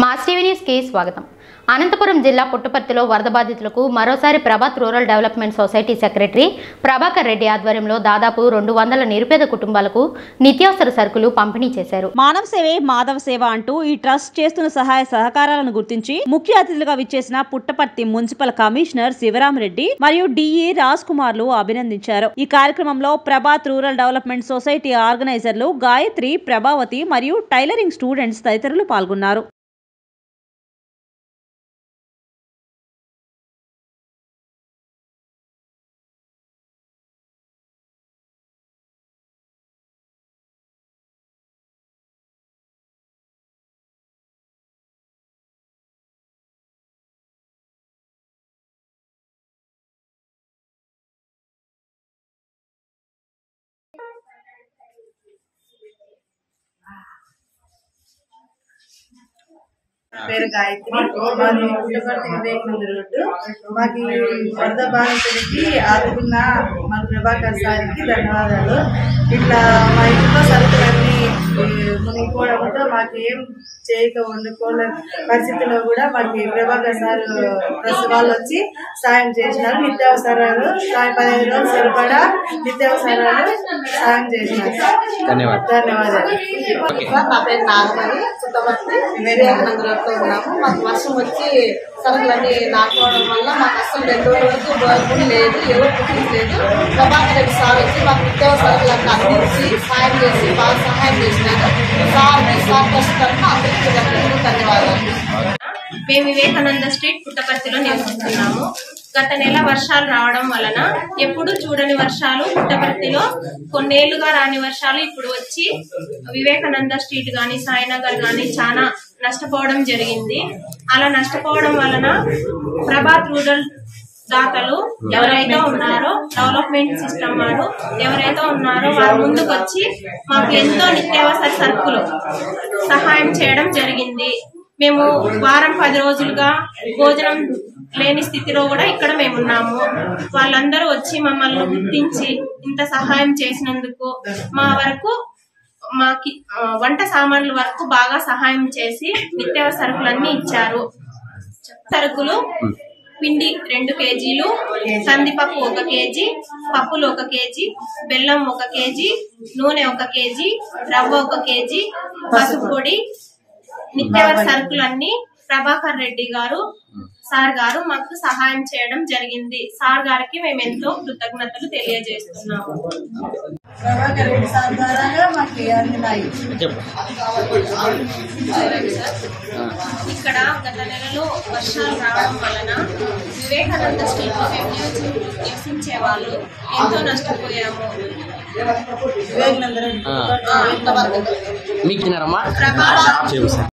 Mass TV న్యూస్కి స్వాగతం అనంతపురం జిల్లా పుట్టపర్తిలో వరద బాధితులకు మరోసారి Prabhat rural development society secretary Prabhakar Reddy ఆధ్వర్యంలో దాదాపు రెండు వందల నిరుపేద కుటుంబాలకు నిత్యావసర సరుకులు పంపిణీ చేశారు మానవ సేవే మాధవ సేవ అంటూ ఈ ట్రస్ట్ చేస్తున్న సహాయ సహకారాలను గుర్తించి ముఖ్య అతిథులుగా విచ్చేసిన పుట్టపర్తి మున్సిపల్ కమిషనర్ శివరామరెడ్డి మరియు డిఈ రాజ్ కుమార్లు అభినందించారు ఈ కార్యక్రమంలో ప్రభాత్ రూరల్ డెవలప్మెంట్ సొసైటీ ఆర్గనైజర్లు గాయత్రి ప్రభావతి మరియు టైలరింగ్ స్టూడెంట్స్ తదితరులు పాల్గొన్నారు నా పేరు గాయత్రి మాది పుట్టపర్తి వివేకానంద రోడ్డు మాకు ఈ వరద బాధితుడికి ఆదుకున్న మా ప్రభాకర్ సార్కి ధన్యవాదాలు ఇట్లా మా ఇంట్లో సరుకులన్నీ ఈ, మునిగిపోవడంతో మాకు ఏం చేయక వండుకోలే పరిస్థితిలో కూడా మాకు ఈ ప్రభాకర్ సార్ ప్రెస్ వాళ్ళు వచ్చి సాయం చేసినారు నిత్యావసరాలు సాయం పదిహేను రోజులు సరిపడా నిత్యావసరాలు సాయం చేసినారు ధన్యవాదాలు ధన్యవాదాలు సార్ నా పేరు నాగమణి పుట్టపర్తి వివేకానంద రోడ్లో ఉన్నాము మాకు వర్షం వచ్చి సరుకులన్నీ నాటుకోవడం వల్ల మాకు అసలు రెండు రోజులు భోజనం లేదు ఎవరు పుట్టించలేదు ప్రభాకర్ రెడ్డి సార్ వచ్చి మాకు నిత్యావసరాలకు అందించి సాయం చేసి బాగా సహాయం చేసినారు సార్కి సార్ కష్టపడిన అందరికీ ధన్యవాదాలు. ధన్యవాదాలు మేము వివేకానంద స్ట్రీట్ పుట్టపర్తిలో నివసిస్తున్నాము గత నెల వర్షాలు రావడం వలన ఎప్పుడు చూడని వర్షాలు పుట్టపర్తిలో కొన్నేళ్లుగా రాని వర్షాలు ఇప్పుడు వచ్చి వివేకానంద స్ట్రీట్ గాని సాయినగర్ గాని చాలా నష్టపోవడం జరిగింది అలా నష్టపోవడం వలన ప్రభాత్ రూరల్ దాతలు ఎవరైతే ఉన్నారో డెవలప్మెంట్ సిస్టమ్ వారు ఎవరైతే ఉన్నారో వారు ముందుకు వచ్చి మాకు ఎంతో నిత్యావసర సరుకులు సహాయం చేయడం జరిగింది మేము వారం పది రోజులుగా భోజనం లేని స్థితిలో కూడా ఇక్కడ మేము ఉన్నాము వాళ్ళందరూ వచ్చి మమ్మల్ని గుర్తించి ఇంత సహాయం చేసినందుకు మా వరకు మాకి ఆ, వంట సామాన్ల వరకు బాగా సహాయం చేసి నిత్యావసర సరుకులన్నీ ఇచ్చారు సరుకులు పిండి రెండు కేజీలు కందిపప్పు ఒక కేజీ పప్పులు ఒక కేజీ బెల్లం ఒక కేజీ నూనె ఒక కేజీ రవ్వ ఒక కేజీ పసుపు పొడి నిత్యావసర సరుకులన్నీ ప్రభాకర్ రెడ్డి గారు సార్ గారు మాకు సహాయం చేయడం జరిగింది సార్ గారికి మేము ఎంతో కృతజ్ఞతలు తెలియజేస్తున్నాము ప్రభాకర్ రెడ్డి సార్ ద్వారా మాకు అందినాయి చెప్పు ఇక్కడ గత నెలలో వర్షాలు రావడం వలన వివేకానంద స్ట్రీట్ లో మేము నివసి- నివసించే వాళ్ళు ఎంతో నష్టపోయాము వివేకానంద రెడ్డి ఆ. మీకు తిన్నారమ్మా ప్రభాకర్ చెప్పు సార్